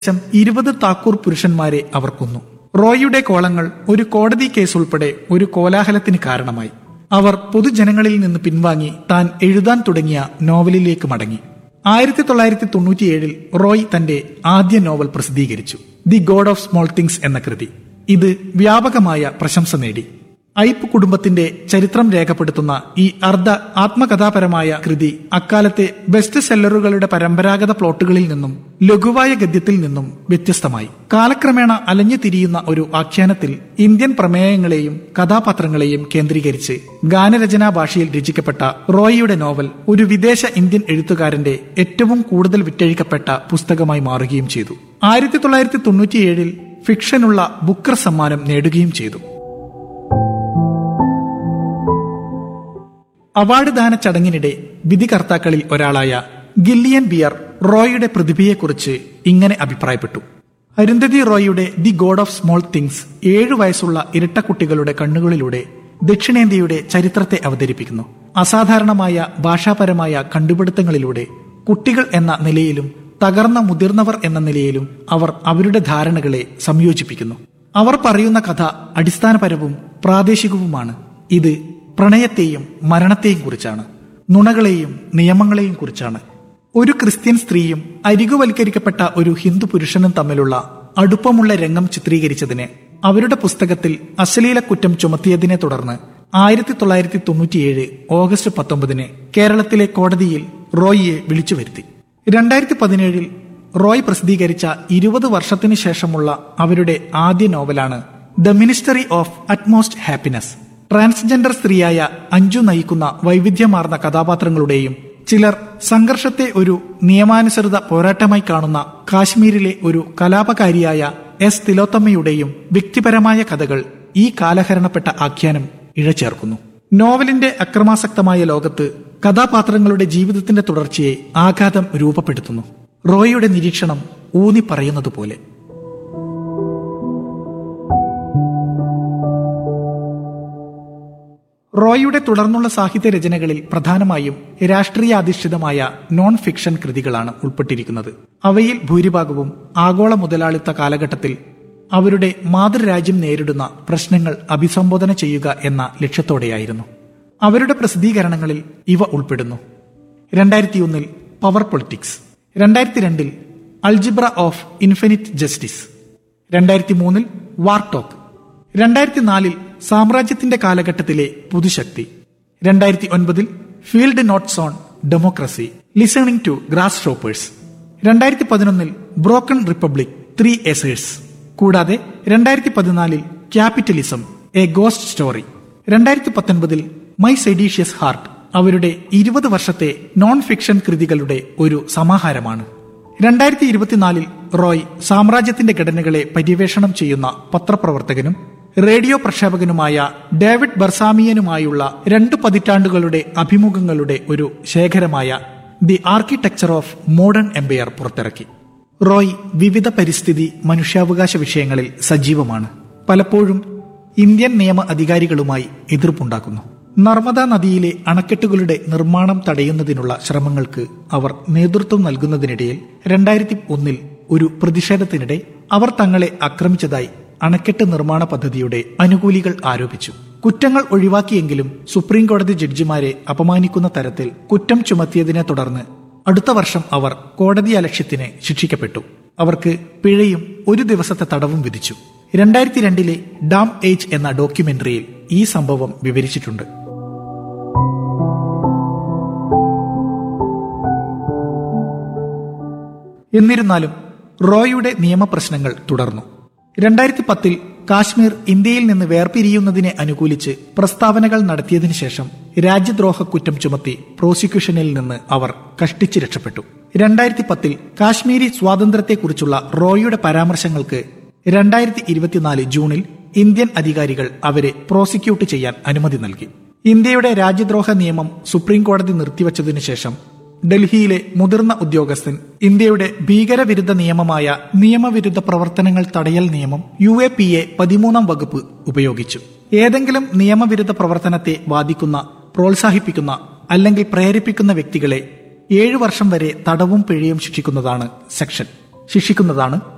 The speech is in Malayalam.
ഏകദേശം ഇരുപത് താക്കൂർ പുരുഷന്മാരെ അവർ കൊന്നു റോയിയുടെ കോളങ്ങൾ ഒരു കോടതി കേസ് ഉൾപ്പെടെ ഒരു കോലാഹലത്തിന് കാരണമായി അവർ പൊതുജനങ്ങളിൽ നിന്ന് പിൻവാങ്ങി താൻ എഴുതാൻ തുടങ്ങിയ നോവലിലേക്ക് മടങ്ങി ആയിരത്തി തൊള്ളായിരത്തി തൊണ്ണൂറ്റിയേഴിൽ റോയ് തന്റെ ആദ്യ നോവൽ പ്രസിദ്ധീകരിച്ചു the God of Small Things എന്ന കൃതി ഇത് വ്യാപകമായ പ്രശംസ നേടി ഐപ്പ് കുടുംബത്തിന്റെ ചരിത്രം രേഖപ്പെടുത്തുന്ന ഈ അർദ്ധ ആത്മകഥാപരമായ കൃതി അക്കാലത്തെ ബെസ്റ്റ് സെല്ലറുകളുടെ പരമ്പരാഗത പ്ലോട്ടുകളിൽ നിന്നും ലഘുവായ ഗദ്യത്തിൽ നിന്നും വ്യത്യസ്തമായി കാലക്രമേണ അലഞ്ഞു തിരിയുന്ന ഒരു ആഖ്യാനത്തിൽ ഇന്ത്യൻ പ്രമേയങ്ങളെയും കഥാപാത്രങ്ങളെയും കേന്ദ്രീകരിച്ച് ഗാനരചനാ ഭാഷയിൽ രചിക്കപ്പെട്ട റോയിയുടെ നോവൽ ഒരു വിദേശ ഇന്ത്യൻ എഴുത്തുകാരന്റെ ഏറ്റവും കൂടുതൽ വിറ്റഴിക്കപ്പെട്ട പുസ്തകമായി മാറുകയും ചെയ്തു ആയിരത്തി തൊള്ളായിരത്തി തൊണ്ണൂറ്റിയേഴിൽ ഫിക്ഷനുള്ള ബുക്കർ സമ്മാനം നേടുകയും ചെയ്തു അവാർഡ് ദാന ചടങ്ങിനിടെ വിധികർത്താക്കളിൽ ഒരാളായ ഗില്ലിയൻ ബിയർ റോയിയുടെ പ്രതിഭയെക്കുറിച്ച് ഇങ്ങനെ അഭിപ്രായപ്പെട്ടു അരുന്ധതി റോയിയുടെ the God of Small Things ഏഴു വയസ്സുള്ള ഇരട്ടക്കുട്ടികളുടെ കണ്ണുകളിലൂടെ ദക്ഷിണേന്ത്യയുടെ ചരിത്രത്തെ അവതരിപ്പിക്കുന്നു അസാധാരണമായ ഭാഷാപരമായ കണ്ടുപിടുത്തങ്ങളിലൂടെ കുട്ടികൾ എന്ന നിലയിലും തകർന്ന മുതിർന്നവർ എന്ന നിലയിലും അവർ അവരുടെ ധാരണകളെ സംയോജിപ്പിക്കുന്നു അവർ പറയുന്ന കഥ അടിസ്ഥാനപരവും പ്രാദേശികവുമാണ് ഇത് പ്രണയത്തെയും മരണത്തെയും കുറിച്ചാണ് നുണകളെയും നിയമങ്ങളെയും കുറിച്ചാണ് ഒരു ക്രിസ്ത്യൻ സ്ത്രീയും അരികുവൽക്കരിക്കപ്പെട്ട ഒരു ഹിന്ദു പുരുഷനും തമ്മിലുള്ള അടുപ്പമുള്ള രംഗം ചിത്രീകരിച്ചതിന് അവരുടെ പുസ്തകത്തിൽ അശ്ലീല കുറ്റം ചുമത്തിയതിനെ തുടർന്ന് ആയിരത്തി തൊള്ളായിരത്തി തൊണ്ണൂറ്റിയേഴ് ഓഗസ്റ്റ് പത്തൊമ്പതിന് കേരളത്തിലെ കോടതിയിൽ റോയിയെ വിളിച്ചു വരുത്തി രണ്ടായിരത്തി പതിനേഴിൽ റോയ് പ്രസിദ്ധീകരിച്ച ഇരുപത് വർഷത്തിനു ശേഷമുള്ള അവരുടെ ആദ്യ നോവലാണ് the Ministry of Utmost Happiness transgender സ്ത്രീയായ അഞ്ജു നയിക്കുന്ന വൈവിധ്യമാർന്ന കഥാപാത്രങ്ങളുടെയും ചിലർ സംഘർഷത്തെ ഒരു നിയമാനുസൃത പോരാട്ടമായി കാണുന്ന കാശ്മീരിലെ ഒരു കലാപകാരിയായ എസ് തിലോത്തമ്മയുടെയും വ്യക്തിപരമായ കഥകൾ ഈ കാലഹരണപ്പെട്ട ആഖ്യാനം ഇഴചേർക്കുന്നു നോവലിന്റെ അക്രമാസക്തമായ ലോകത്ത് കഥാപാത്രങ്ങളുടെ ജീവിതത്തിന്റെ തുടർച്ചയെ ആഘാതം രൂപപ്പെടുത്തുന്നു റോയിയുടെ നിരീക്ഷണം ഊന്നി പറയുന്നത് പോലെ റോയിയുടെ തുടർന്നുള്ള സാഹിത്യ രചനകളിൽ പ്രധാനമായും രാഷ്ട്രീയാധിഷ്ഠിതമായ നോൺ ഫിക്ഷൻ കൃതികളാണ് ഉൾപ്പെട്ടിരിക്കുന്നത് അവയിൽ ഭൂരിഭാഗവും ആഗോള മുതലാളിത്ത കാലഘട്ടത്തിൽ അവരുടെ മാതൃരാജ്യം നേരിടുന്ന പ്രശ്നങ്ങൾ അഭിസംബോധന ചെയ്യുക എന്ന ലക്ഷ്യത്തോടെയായിരുന്നു അവരുടെ പ്രസിദ്ധീകരണങ്ങളിൽ ഇവ ഉൾപ്പെടുന്നു രണ്ടായിരത്തി ഒന്നിൽ പവർ പൊളിറ്റിക്സ് രണ്ടായിരത്തി രണ്ടിൽ അൾജിബ്ര ഓഫ് ഇൻഫിനിറ്റ് ജസ്റ്റിസ് രണ്ടായിരത്തി മൂന്നിൽ വാർ ടോക്ക് രണ്ടായിരത്തി നാലിൽ സാമ്രാജ്യത്തിന്റെ കാലഘട്ടത്തിലെ പുതുശക്തി രണ്ടായിരത്തി ഒൻപതിൽ Field Notes on Democracy Listening to Grasshoppers രണ്ടായിരത്തി പതിനൊന്നിൽ ബ്രോക്കൺ റിപ്പബ്ലിക് ത്രീ എസേഴ്സ് കൂടാതെ രണ്ടായിരത്തി പതിനാലിൽ ക്യാപിറ്റലിസം എ ഗോസ്റ്റ് സ്റ്റോറി രണ്ടായിരത്തി പത്തൊൻപതിൽ മൈ സെഡീഷ്യസ് ഹാർട്ട് അവരുടെ ഇരുപത് വർഷത്തെ നോൺ ഫിക്ഷൻ കൃതികളുടെ ഒരു സമാഹാരമാണ് രണ്ടായിരത്തി ഇരുപത്തിനാലിൽ റോയ് സാമ്രാജ്യത്തിന്റെ ഘടനകളെ പര്യവേഷണം ചെയ്യുന്ന പത്രപ്രവർത്തകനും റേഡിയോ പ്രക്ഷേപകനുമായ ഡേവിഡ് ബർസാമിയനുമായുള്ള രണ്ടു പതിറ്റാണ്ടുകളുടെ അഭിമുഖങ്ങളുടെ ഒരു ശേഖരമായ the Architecture of Modern Empire പുറത്തിറക്കി റോയ് വിവിധ പരിസ്ഥിതി മനുഷ്യാവകാശ വിഷയങ്ങളിൽ സജീവമാണ് പലപ്പോഴും ഇന്ത്യൻ നിയമ അധികാരികളുമായി എതിർപ്പുണ്ടാക്കുന്നു നർമ്മദ നദിയിലെ അണക്കെട്ടുകളുടെ നിർമ്മാണം തടയുന്നതിനുള്ള ശ്രമങ്ങൾക്ക് അവർ നേതൃത്വം നൽകുന്നതിനിടയിൽ രണ്ടായിരത്തി ഒന്നിൽ ഒരു പ്രതിഷേധത്തിനിടെ അവർ തങ്ങളെ ആക്രമിച്ചതായി അണക്കെട്ട് നിർമ്മാണ പദ്ധതിയുടെ അനുകൂലികൾ ആരോപിച്ചു കുറ്റങ്ങൾ ഒഴിവാക്കിയെങ്കിലും സുപ്രീം കോടതി ജഡ്ജിമാരെ അപമാനിക്കുന്ന തരത്തിൽ കുറ്റം ചുമത്തിയതിനെ തുടർന്ന് അടുത്ത വർഷം അവർ കോടതി അലക്ഷ്യത്തിന് ശിക്ഷിക്കപ്പെട്ടു അവർക്ക് പിഴയും ഒരു ദിവസത്തെ തടവും വിധിച്ചു രണ്ടായിരത്തി രണ്ടിലെ ഡാം ഏജ് എന്ന ഡോക്യുമെന്ററിയിൽ ഈ സംഭവം വിവരിച്ചിട്ടുണ്ട് എന്നിരുന്നാലും റോയുടെ നിയമപ്രശ്നങ്ങൾ തുടർന്നു രണ്ടായിരത്തി പത്തിൽ കാശ്മീർ ഇന്ത്യയിൽ നിന്ന് വേർപിരിയുന്നതിനെ അനുകൂലിച്ച് പ്രസ്താവനകൾ നടത്തിയതിനു ശേഷം രാജ്യദ്രോഹ കുറ്റം ചുമത്തി പ്രോസിക്യൂഷനിൽ നിന്ന് അവർ കഷ്ടിച്ച് രക്ഷപ്പെട്ടു രണ്ടായിരത്തി പത്തിൽ കാശ്മീരി സ്വാതന്ത്ര്യത്തെക്കുറിച്ചുള്ള റോയുടെ പരാമർശങ്ങൾക്ക് രണ്ടായിരത്തി ഇരുപത്തിനാല് ജൂണിൽ ഇന്ത്യൻ അധികാരികൾ അവരെ പ്രോസിക്യൂട്ട് ചെയ്യാൻ അനുമതി നൽകി ഇന്ത്യയുടെ രാജ്യദ്രോഹ നിയമം സുപ്രീം കോടതി നിർത്തിവച്ചതിനു ശേഷം ഡൽഹിയിലെ മുതിർന്ന ഉദ്യോഗസ്ഥൻ ഇന്ത്യയുടെ ഭീകരവിരുദ്ധ നിയമമായ നിയമവിരുദ്ധ പ്രവർത്തനങ്ങൾ തടയൽ നിയമം യു എ പി എ പതിമൂന്നാം വകുപ്പ് ഉപയോഗിച്ചു ഏതെങ്കിലും നിയമവിരുദ്ധ പ്രവർത്തനത്തെ ബാധിക്കുന്ന പ്രോത്സാഹിപ്പിക്കുന്ന അല്ലെങ്കിൽ പ്രേരിപ്പിക്കുന്ന വ്യക്തികളെ ഏഴു വർഷം വരെ തടവും പിഴയും ശിക്ഷിക്കുന്നതാണ് സെക്ഷൻ ശിക്ഷിക്കുന്നതാണ്